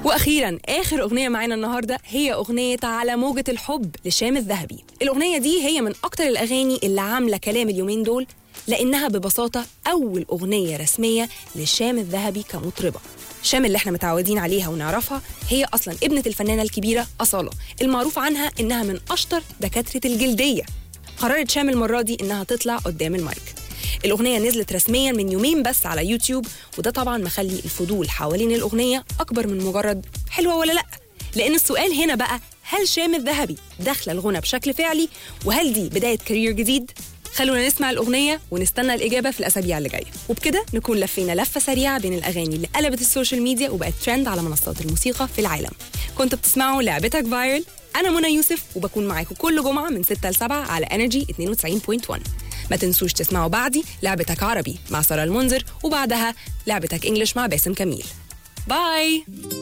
واخيرا اخر اغنيه معانا النهارده هي اغنيه على موجه الحب لشام الذهبي الاغنيه دي هي من اكتر الاغاني اللي عامله كلام اليومين دول لانها ببساطه اول اغنيه رسميه لشام الذهبي كمطربه شام اللي احنا متعودين عليها ونعرفها هي اصلا ابنه الفنانه الكبيره اصاله المعروف عنها انها من اشطر دكاتره الجلديه قررت شام المره دي انها تطلع قدام المايك الأغنية نزلت رسميا من يومين بس على يوتيوب وده طبعا مخلي الفضول حوالين الأغنية أكبر من مجرد حلوة ولا لأ لأن السؤال هنا بقى هل شام الذهبي داخلة الغنى بشكل فعلي وهل دي بداية كارير جديد؟ خلونا نسمع الأغنية ونستنى الإجابة في الأسابيع اللي جاية وبكده نكون لفينا لفة سريعة بين الأغاني اللي قلبت السوشيال ميديا وبقت ترند على منصات الموسيقى في العالم كنت بتسمعوا لعبتك فايرل أنا منى يوسف وبكون معاكم كل جمعة من 6 ل 7 على انرجي 92.1 ما تنسوش تسمعوا بعدي لعبتك عربي مع سارة المنذر وبعدها لعبتك انجلش مع باسم كميل باي